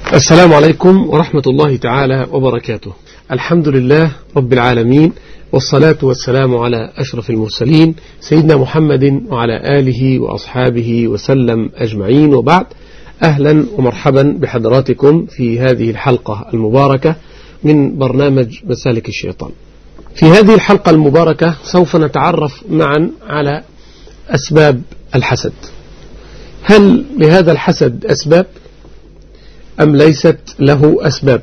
السلام عليكم ورحمة الله تعالى وبركاته الحمد لله رب العالمين والصلاة والسلام على أشرف المرسلين سيدنا محمد وعلى آله وأصحابه وسلم أجمعين وبعد أهلا ومرحبا بحضراتكم في هذه الحلقة المباركة من برنامج مسالك الشيطان في هذه الحلقة المباركة سوف نتعرف معا على أسباب الحسد هل لهذا الحسد أسباب أم ليست له أسباب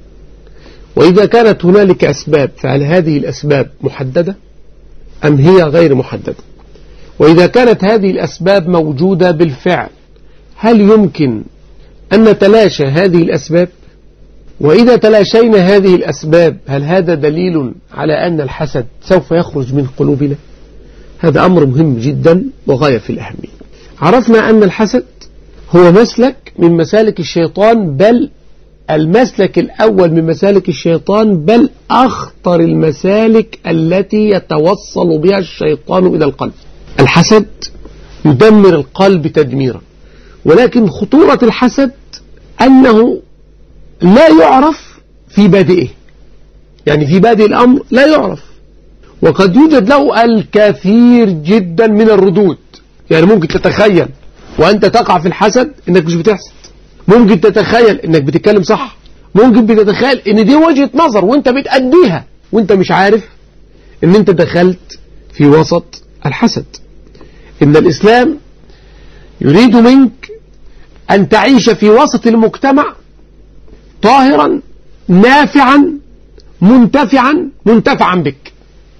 وإذا كانت هنالك أسباب فهل هذه الأسباب محددة أم هي غير محددة وإذا كانت هذه الأسباب موجودة بالفعل هل يمكن أن نتلاشى هذه الأسباب وإذا تلاشينا هذه الأسباب هل هذا دليل على أن الحسد سوف يخرج من قلوبنا هذا أمر مهم جدا وغاية في الأهمية عرفنا أن الحسد هو مسلك من مسالك الشيطان بل المسلك الأول من مسالك الشيطان بل أخطر المسالك التي يتوصل بها الشيطان إلى القلب الحسد يدمر القلب تدميرا ولكن خطورة الحسد أنه لا يعرف في بادئه يعني في بادئ الأمر لا يعرف وقد يوجد له الكثير جدا من الردود يعني ممكن تتخيل وأنت تقع في الحسد إنك مش بتحسد ممكن تتخيل إنك بتتكلم صح ممكن بتتخيل إن دي وجهة نظر وأنت بتأديها وأنت مش عارف إن أنت دخلت في وسط الحسد إن الإسلام يريد منك أن تعيش في وسط المجتمع طاهرا نافعا منتفعا منتفعا بك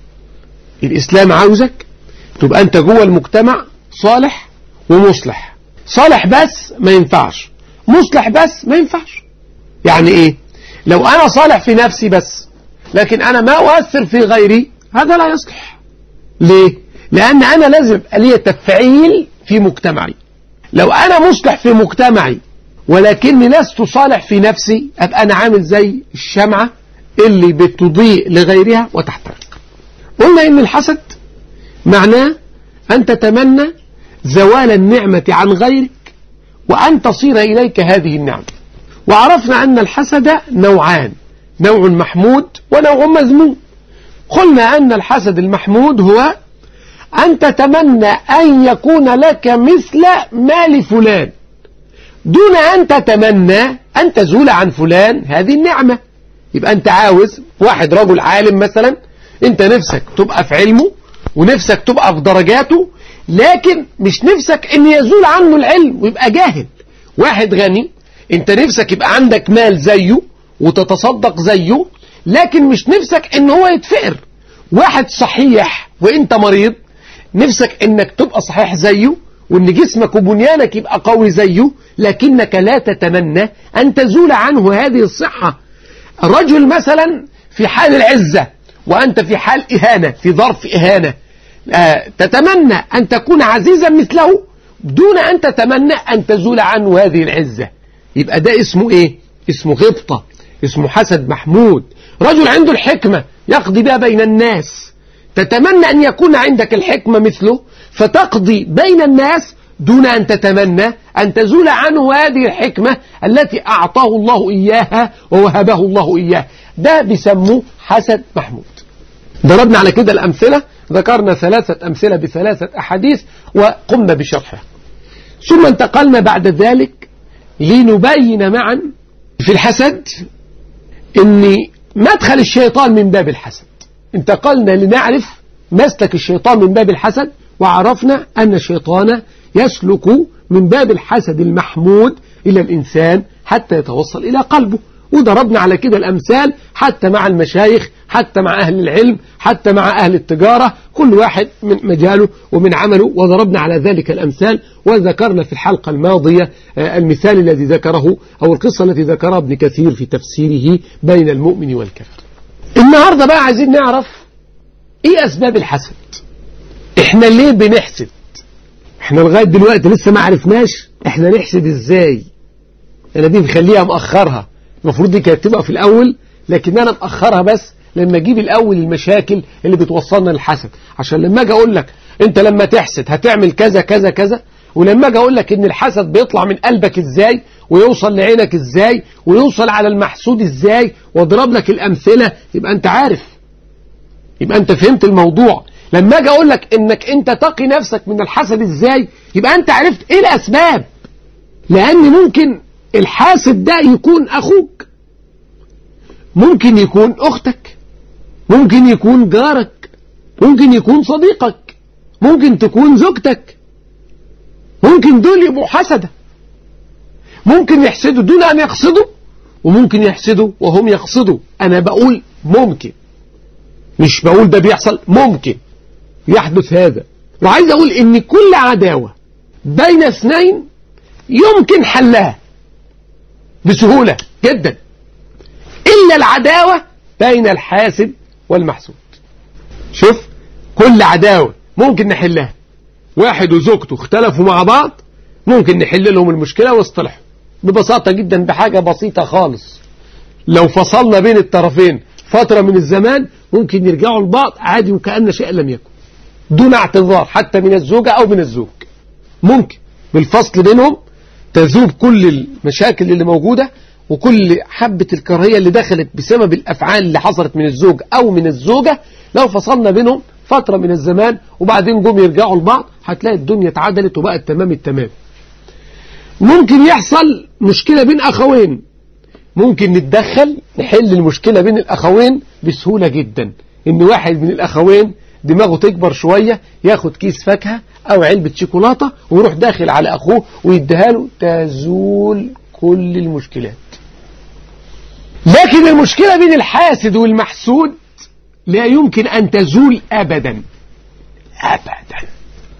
الإسلام عاوزك تبقى أنت جوه المجتمع صالح ومصلح صالح بس ما ينفعش مصلح بس ما ينفعش يعني ايه لو انا صالح في نفسي بس لكن انا ما اؤثر في غيري هذا لا يصلح ليه لان انا لازم لي تفعيل في مجتمعي لو انا مصلح في مجتمعي ولكني لست صالح في نفسي ابقى انا عامل زي الشمعة اللي بتضيء لغيرها وتحترق قلنا ان الحسد معناه ان تتمنى زوال النعمة عن غيرك وأن تصير إليك هذه النعمة وعرفنا أن الحسد نوعان نوع محمود ونوع مذموم قلنا أن الحسد المحمود هو أن تتمنى أن يكون لك مثل ما لفلان دون أن تتمنى أن تزول عن فلان هذه النعمة يبقى أنت عاوز واحد رجل عالم مثلا أنت نفسك تبقى في علمه ونفسك تبقى في درجاته لكن مش نفسك ان يزول عنه العلم ويبقى جاهل واحد غني انت نفسك يبقى عندك مال زيه وتتصدق زيه لكن مش نفسك ان هو يتفقر واحد صحيح وانت مريض نفسك انك تبقى صحيح زيه وان جسمك وبنيانك يبقى قوي زيه لكنك لا تتمنى ان تزول عنه هذه الصحة رجل مثلا في حال العزة وانت في حال اهانة في ظرف اهانة تتمنى أن تكون عزيزا مثله دون أن تتمنى أن تزول عنه هذه العزة يبقى ده اسمه إيه اسمه غبطة اسمه حسد محمود رجل عنده الحكمة يقضي بها بين الناس تتمنى أن يكون عندك الحكمة مثله فتقضي بين الناس دون أن تتمنى أن تزول عنه هذه الحكمة التي أعطاه الله إياها ووهبه الله إياه ده بيسموه حسد محمود ضربنا على كده الأمثلة ذكرنا ثلاثة أمثلة بثلاثة أحاديث وقمنا بشرحها ثم انتقلنا بعد ذلك لنبين معا في الحسد أن مدخل الشيطان من باب الحسد انتقلنا لنعرف مسلك الشيطان من باب الحسد وعرفنا أن الشيطان يسلك من باب الحسد المحمود إلى الإنسان حتى يتوصل إلى قلبه وضربنا على كده الأمثال حتى مع المشايخ حتى مع أهل العلم حتى مع أهل التجارة كل واحد من مجاله ومن عمله وضربنا على ذلك الأمثال وذكرنا في الحلقة الماضية المثال الذي ذكره أو القصة التي ذكرها ابن كثير في تفسيره بين المؤمن والكافر النهاردة بقى عايزين نعرف إيه أسباب الحسد إحنا ليه بنحسد إحنا لغاية دلوقتي لسه ما عرفناش إحنا نحسد إزاي أنا دي مخليها مأخرها المفروض دي كانت تبقى في الأول لكن أنا مأخرها بس لما أجيب الأول المشاكل اللي بتوصلنا للحسد عشان لما أجي أقول لك أنت لما تحسد هتعمل كذا كذا كذا ولما أجي أقول لك إن الحسد بيطلع من قلبك إزاي ويوصل لعينك ازاي ويوصل على المحسود ازاي واضرب لك الامثلة يبقى انت عارف يبقى انت فهمت الموضوع لما اجي اقول لك انك انت تقي نفسك من الحسد ازاي يبقى انت عرفت ايه الاسباب لان ممكن الحاسد ده يكون اخوك ممكن يكون اختك ممكن يكون جارك ممكن يكون صديقك ممكن تكون زوجتك ممكن دول يبقوا حسدة ممكن يحسدوا دون أن يقصدوا وممكن يحسدوا وهم يقصدوا أنا بقول ممكن مش بقول ده بيحصل ممكن يحدث هذا وعايز أقول إن كل عداوة بين اثنين يمكن حلها بسهولة جدا إلا العداوة بين الحاسد والمحسود شوف كل عداوة ممكن نحلها واحد وزوجته اختلفوا مع بعض ممكن نحل لهم المشكلة واصطلحوا ببساطة جدا بحاجة بسيطة خالص لو فصلنا بين الطرفين فترة من الزمان ممكن يرجعوا لبعض عادي وكأن شيء لم يكن دون اعتذار حتى من الزوجة أو من الزوج ممكن بالفصل بينهم تذوب كل المشاكل اللي موجودة وكل حبة الكراهية اللي دخلت بسبب الأفعال اللي حصلت من الزوج أو من الزوجة لو فصلنا بينهم فترة من الزمان وبعدين جم يرجعوا لبعض هتلاقي الدنيا اتعدلت وبقت تمام التمام ممكن يحصل مشكلة بين أخوين ممكن نتدخل نحل المشكلة بين الأخوين بسهولة جدا إن واحد من الأخوين دماغه تكبر شوية ياخد كيس فاكهة أو علبة شوكولاتة ويروح داخل على أخوه ويديها له تزول كل المشكلات لكن المشكلة بين الحاسد والمحسود لا يمكن أن تزول أبدا أبدا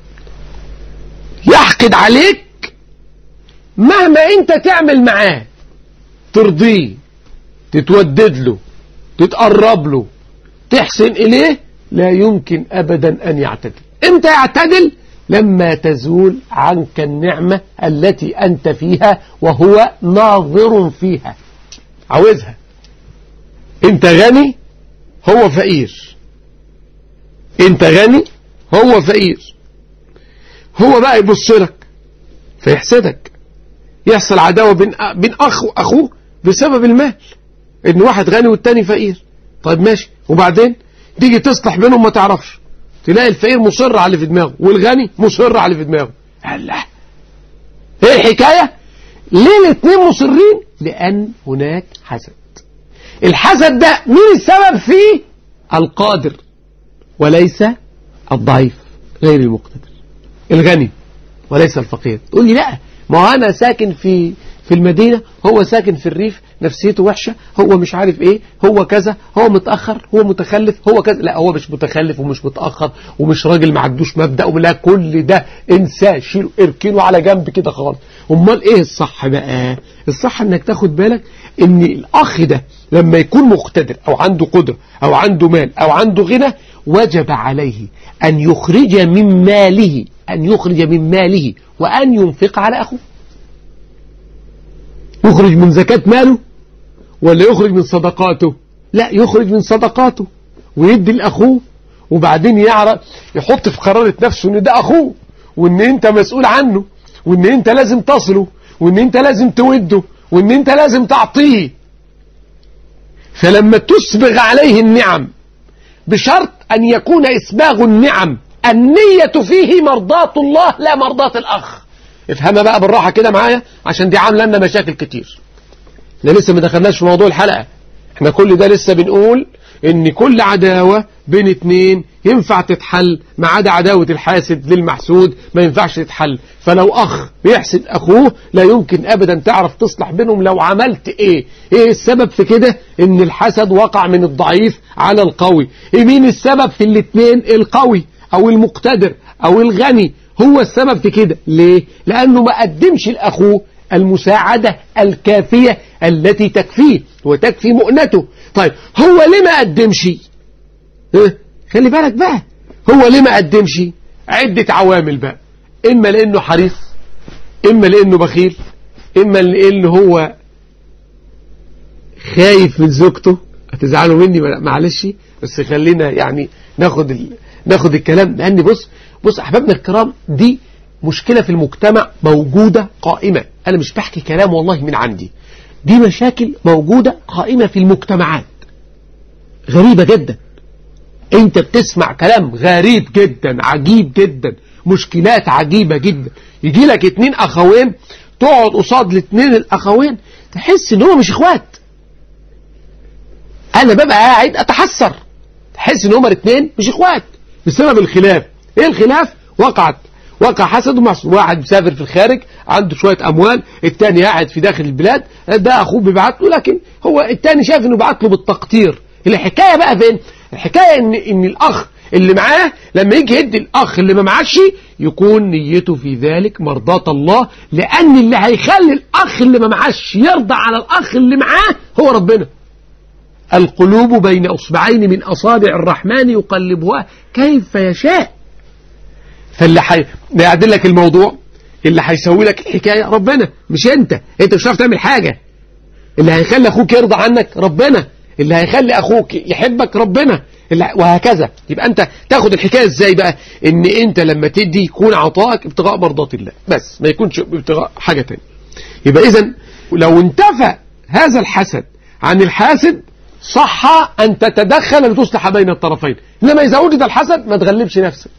يحقد عليك مهما أنت تعمل معاه ترضيه تتودد له تتقرب له تحسن إليه لا يمكن أبدا أن يعتدل امتى يعتدل لما تزول عنك النعمة التي أنت فيها وهو ناظر فيها عاوزها انت غني هو فقير انت غني هو فقير هو بقى يبص لك فيحسدك يحصل عداوة بين بين أخ وأخوه بسبب المال إن واحد غني والتاني فقير طيب ماشي وبعدين تيجي تصلح بينهم ما تعرفش تلاقي الفقير مصر على اللي في دماغه والغني مصر على اللي في دماغه الله ايه الحكاية ليه الاثنين مصرين لأن هناك حسد الحسد ده مين السبب فيه القادر وليس الضعيف غير المقتدر الغني وليس الفقير تقول لي لا ما هو أنا ساكن في في المدينة هو ساكن في الريف نفسيته وحشة هو مش عارف ايه هو كذا هو متأخر هو متخلف هو كذا لا هو مش متخلف ومش متأخر ومش راجل ما عندوش مبدأ ولا كل ده انساه شيله اركنه على جنب كده خالص امال ايه الصح بقى الصح انك تاخد بالك ان الاخ ده لما يكون مقتدر او عنده قدرة او عنده مال او عنده غنى وجب عليه ان يخرج من ماله ان يخرج من ماله وان ينفق على اخوه يخرج من زكاة ماله ولا يخرج من صدقاته لا يخرج من صدقاته ويدي لأخوه وبعدين يعرف يحط في قرارة نفسه ان ده أخوه وان انت مسؤول عنه وان انت لازم تصله وان انت لازم توده وان انت لازم تعطيه فلما تسبغ عليه النعم بشرط أن يكون إسباغ النعم النية فيه مرضاة الله لا مرضاة الأخ افهمها بقى بالراحة كده معايا عشان دي عاملة لنا مشاكل كتير احنا لسه ما دخلناش في موضوع الحلقة احنا كل ده لسه بنقول ان كل عداوة بين اتنين ينفع تتحل ما عدا عداوة الحاسد للمحسود ما ينفعش تتحل فلو اخ بيحسد اخوه لا يمكن ابدا تعرف تصلح بينهم لو عملت ايه ايه السبب في كده ان الحسد وقع من الضعيف على القوي ايه مين السبب في الاتنين القوي او المقتدر او الغني هو السبب في كده ليه لانه ما قدمش لاخوه المساعدة الكافية التي تكفيه وتكفي مؤنته طيب هو ليه ما قدمش اه؟ خلي بالك بقى هو ليه ما قدمش عدة عوامل بقى اما لانه حريص اما لانه بخيل اما لانه هو خايف من زوجته هتزعلوا مني معلش بس خلينا يعني ناخد ال... ناخد الكلام لان بص بص احبابنا الكرام دي مشكلة في المجتمع موجودة قائمة أنا مش بحكي كلام والله من عندي دي مشاكل موجودة قائمة في المجتمعات غريبة جدا انت بتسمع كلام غريب جدا عجيب جدا مشكلات عجيبة جدا يجي لك اتنين اخوين تقعد قصاد الاتنين الاخوين تحس ان هم مش اخوات انا ببقى قاعد اتحسر تحس ان هما الاثنين مش اخوات بسبب الخلاف ايه الخلاف وقعت وقع حسد ومحسود واحد مسافر في الخارج عنده شوية أموال الثاني قاعد في داخل البلاد ده أخوه بيبعت له لكن هو الثاني شايف إنه بعت له بالتقطير الحكاية بقى فين الحكاية إن, إن الأخ اللي معاه لما يجي يدي الأخ اللي ما معاش يكون نيته في ذلك مرضاة الله لأن اللي هيخلي الأخ اللي ما معاش يرضى على الأخ اللي معاه هو ربنا القلوب بين أصبعين من أصابع الرحمن يقلبها كيف يشاء فاللي حي... يعدل لك الموضوع اللي هيسوي لك الحكاية ربنا مش انت انت مش هتعرف تعمل حاجة اللي هيخلي اخوك يرضى عنك ربنا اللي هيخلي اخوك يحبك ربنا اللي... وهكذا يبقى انت تاخد الحكاية ازاي بقى ان انت لما تدي يكون عطائك ابتغاء مرضات الله بس ما يكونش ابتغاء حاجة تانية يبقى اذا لو انتفى هذا الحسد عن الحاسد صح أن تتدخل لتصلح بين الطرفين إنما إذا وجد الحسد ما تغلبش نفسك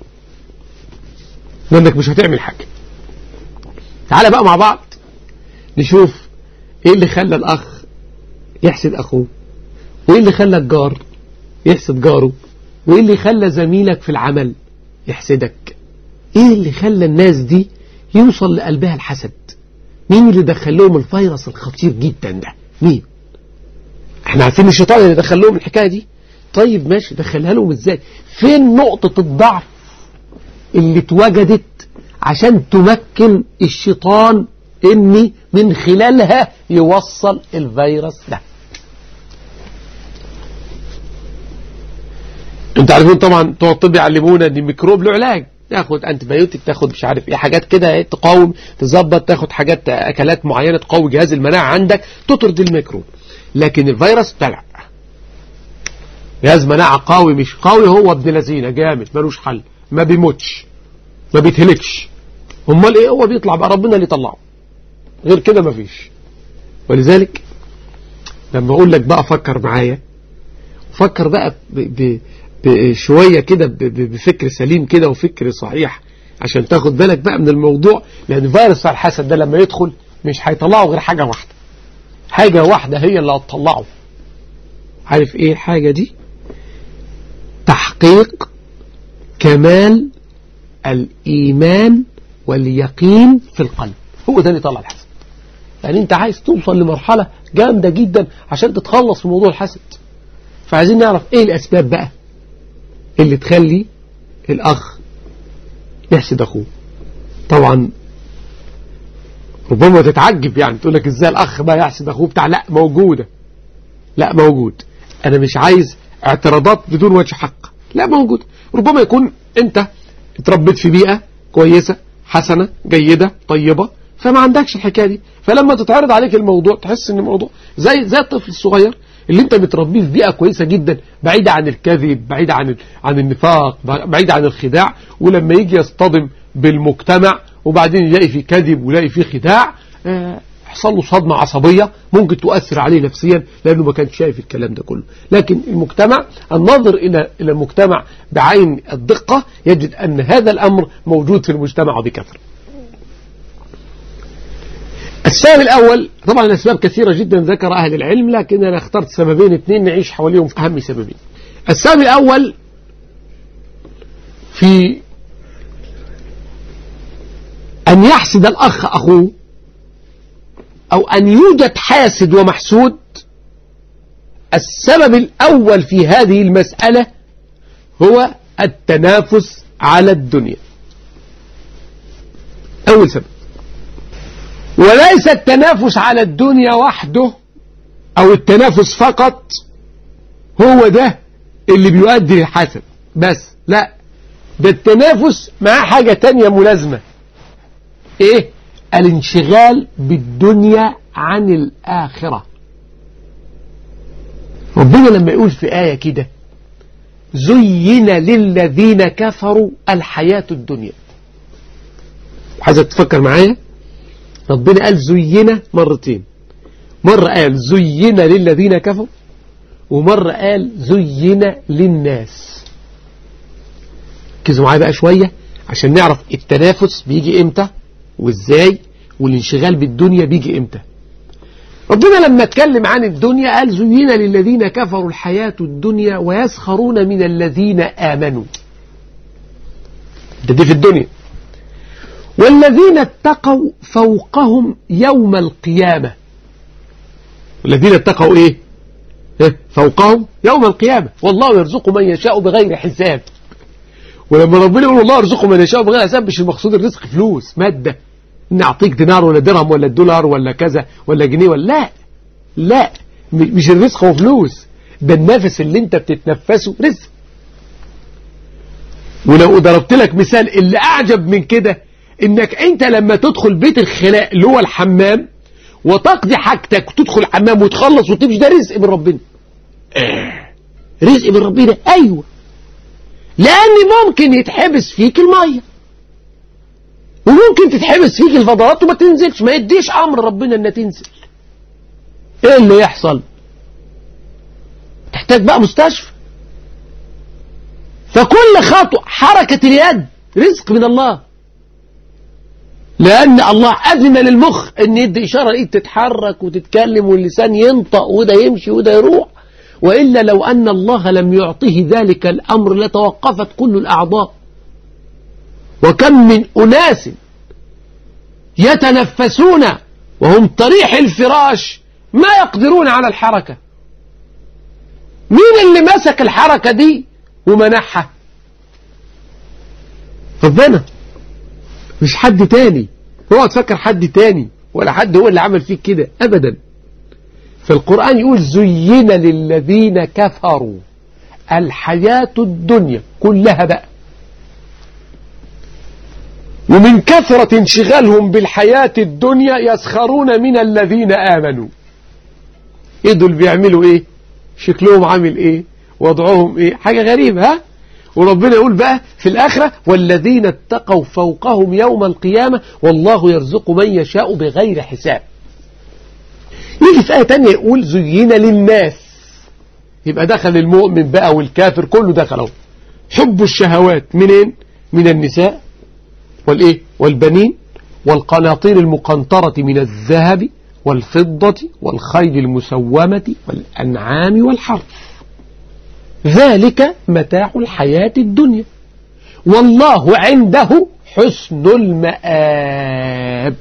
لأنك مش هتعمل حاجة تعال بقى مع بعض نشوف إيه اللي خلى الأخ يحسد أخوه وإيه اللي خلى الجار يحسد جاره وإيه اللي خلى زميلك في العمل يحسدك إيه اللي خلى الناس دي يوصل لقلبها الحسد مين اللي دخل لهم الفيروس الخطير جدا ده مين احنا عارفين الشيطان اللي دخل لهم الحكاية دي طيب ماشي دخلها لهم ازاي فين نقطة الضعف اللي اتوجدت عشان تمكن الشيطان اني من خلالها يوصل الفيروس ده انت عارفين طبعا بتوع الطب يعلمونا ان الميكروب له علاج تاخد انت بايوتيك تاخد مش عارف ايه حاجات كده تقاوم تظبط تاخد حاجات اكلات معينه تقوي جهاز المناعه عندك تطرد الميكروب لكن الفيروس لا جهاز مناعة قوي مش قوي هو ابن لذينه جامد ملوش حل ما بيموتش ما بيتهلكش امال ايه هو بيطلع بقى ربنا اللي يطلعه غير كده ما فيش ولذلك لما اقول لك بقى فكر معايا فكر بقى بشوية كده بفكر سليم كده وفكر صحيح عشان تاخد بالك بقى من الموضوع لان فيروس الحسد ده لما يدخل مش هيطلعه غير حاجة واحدة حاجة واحدة هي اللي هتطلعه عارف ايه الحاجة دي تحقيق كمال الإيمان واليقين في القلب هو ده اللي يطلع الحسد يعني انت عايز توصل لمرحلة جامدة جدا عشان تتخلص من موضوع الحسد فعايزين نعرف ايه الاسباب بقى اللي تخلي الاخ يحسد اخوه طبعا ربما تتعجب يعني تقول لك ازاي الاخ بقى يحسد اخوه بتاع لا موجودة لا موجود انا مش عايز اعتراضات بدون وجه حق لا موجود ربما يكون انت اتربيت في بيئة كويسة حسنة جيدة طيبة فما عندكش الحكاية دي فلما تتعرض عليك الموضوع تحس ان الموضوع زي زي الطفل الصغير اللي انت بتربيه في بيئة كويسة جدا بعيدة عن الكذب بعيدة عن عن النفاق بعيدة عن الخداع ولما يجي يصطدم بالمجتمع وبعدين يلاقي فيه كذب ويلاقي فيه خداع يحصل له صدمة عصبية ممكن تؤثر عليه نفسيا لأنه ما كانش شايف الكلام ده كله لكن المجتمع النظر إلى إلى المجتمع بعين الدقة يجد أن هذا الأمر موجود في المجتمع بكثرة السبب الأول طبعا الأسباب كثيرة جدا ذكر أهل العلم لكن أنا اخترت سببين اثنين نعيش حواليهم في أهم سببين السبب الأول في أن يحسد الأخ أخوه أو أن يوجد حاسد ومحسود السبب الأول في هذه المسألة هو التنافس على الدنيا أول سبب وليس التنافس على الدنيا وحده أو التنافس فقط هو ده اللي بيؤدي للحسد بس لا ده التنافس مع حاجة تانية ملازمة ايه الانشغال بالدنيا عن الآخرة ربنا لما يقول في آية كده زين للذين كفروا الحياة الدنيا عايزك تفكر معايا ربنا قال زينا مرتين مرة قال زين للذين كفروا ومرة قال زين للناس ركزوا معايا بقى شوية عشان نعرف التنافس بيجي امتى وازاي والانشغال بالدنيا بيجي امتى ربنا لما اتكلم عن الدنيا قال زين للذين كفروا الحياة الدنيا ويسخرون من الذين آمنوا ده دي في الدنيا والذين اتقوا فوقهم يوم القيامة والذين اتقوا ايه فوقهم يوم القيامة والله يرزق من يشاء بغير حساب ولما ربنا يقول الله يرزق من يشاء بغير حساب مش المقصود الرزق فلوس مادة ان اعطيك دينار ولا درهم ولا دولار ولا كذا ولا جنيه ولا لا لا مش الرزق هو فلوس ده النفس اللي انت بتتنفسه رزق ولو ضربت لك مثال اللي اعجب من كده انك انت لما تدخل بيت الخلاء اللي هو الحمام وتقضي حاجتك وتدخل الحمام وتخلص وتمشي ده رزق من ربنا آه. رزق من ربنا ايوه لان ممكن يتحبس فيك الميه وممكن تتحبس فيك الفضلات وما تنزلش ما يديش امر ربنا انها تنزل ايه اللي يحصل تحتاج بقى مستشفى فكل خطوة حركة اليد رزق من الله لأن الله أذن للمخ أن يدي إشارة الإيد تتحرك وتتكلم واللسان ينطق وده يمشي وده يروح وإلا لو أن الله لم يعطيه ذلك الأمر لتوقفت كل الأعضاء وكم من أناس يتنفسون وهم طريح الفراش ما يقدرون على الحركة مين اللي مسك الحركة دي ومنحها ربنا مش حد تاني هو تفكر حد تاني ولا حد هو اللي عمل فيك كده أبدا فالقرآن يقول زين للذين كفروا الحياة الدنيا كلها بقى ومن كثرة انشغالهم بالحياة الدنيا يسخرون من الذين آمنوا ايه دول بيعملوا ايه شكلهم عامل ايه وضعهم ايه حاجة غريبة ها وربنا يقول بقى في الآخرة والذين اتقوا فوقهم يوم القيامة والله يرزق من يشاء بغير حساب يجي في آية تانية يقول زين للناس يبقى دخل المؤمن بقى والكافر كله دخله حب الشهوات منين من النساء والإيه والبنين والقناطير المقنطرة من الذهب والفضة والخيل المسومة والأنعام والحرث ذلك متاع الحياة الدنيا والله عنده حسن المآب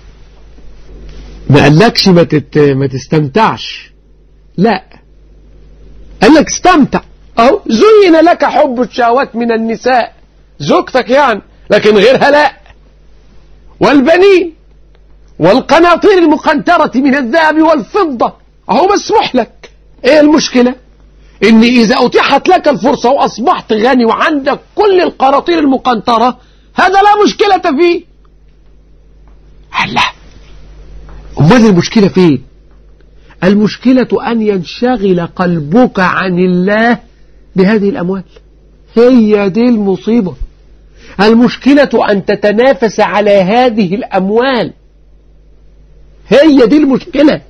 ما قالكش ما, تت... ما تستمتعش لا قال لك استمتع أو زين لك حب الشهوات من النساء زوجتك يعني لكن غيرها لا والبنين والقناطير المقنطرة من الذهب والفضة أهو مسموح لك إيه المشكلة إن إذا أتيحت لك الفرصة وأصبحت غني وعندك كل القناطير المقنطرة هذا لا مشكلة فيه هلا أمال المشكلة فين المشكلة أن ينشغل قلبك عن الله بهذه الأموال هي دي المصيبة المشكلة أن تتنافس على هذه الأموال هي دي المشكلة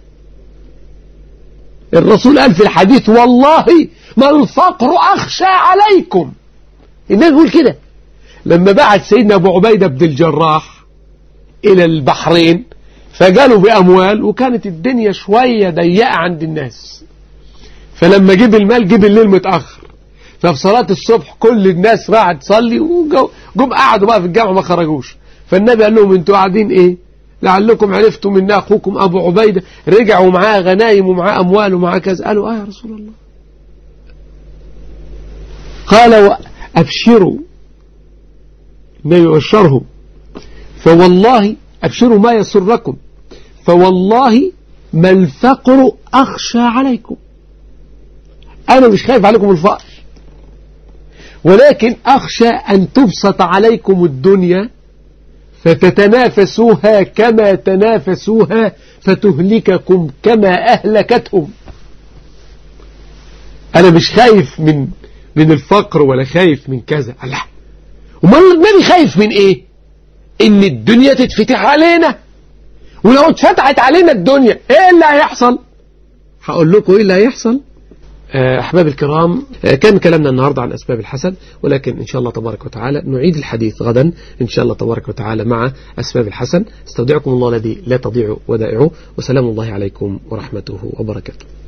الرسول قال في الحديث والله ما الفقر أخشى عليكم النبي يقول كده لما بعت سيدنا أبو عبيدة بن الجراح إلى البحرين فجالوا بأموال وكانت الدنيا شوية ضيقة عند الناس فلما جيب المال جيب الليل متأخر ففي صلاة الصبح كل الناس راحت تصلي وجم قعدوا بقى في الجامع ما خرجوش فالنبي قال لهم انتوا قاعدين ايه لعلكم عرفتم ان اخوكم ابو عبيدة رجع ومعاه غنايم ومعاه اموال ومعاه كذا قالوا اه يا رسول الله قال ابشروا النبي بشرهم فوالله ابشروا ما يسركم فوالله ما الفقر اخشى عليكم انا مش خايف عليكم الفقر ولكن أخشى أن تبسط عليكم الدنيا فتتنافسوها كما تنافسوها فتهلككم كما أهلكتهم أنا مش خايف من من الفقر ولا خايف من كذا لا وما النبي خايف من إيه ان الدنيا تتفتح علينا ولو اتفتحت علينا الدنيا ايه اللي هيحصل هقول لكم ايه اللي هيحصل أحباب الكرام كان كلامنا النهاردة عن أسباب الحسد ولكن إن شاء الله تبارك وتعالى نعيد الحديث غدا إن شاء الله تبارك وتعالى مع أسباب الحسن استودعكم الله الذي لا تضيع ودائعه وسلام الله عليكم ورحمته وبركاته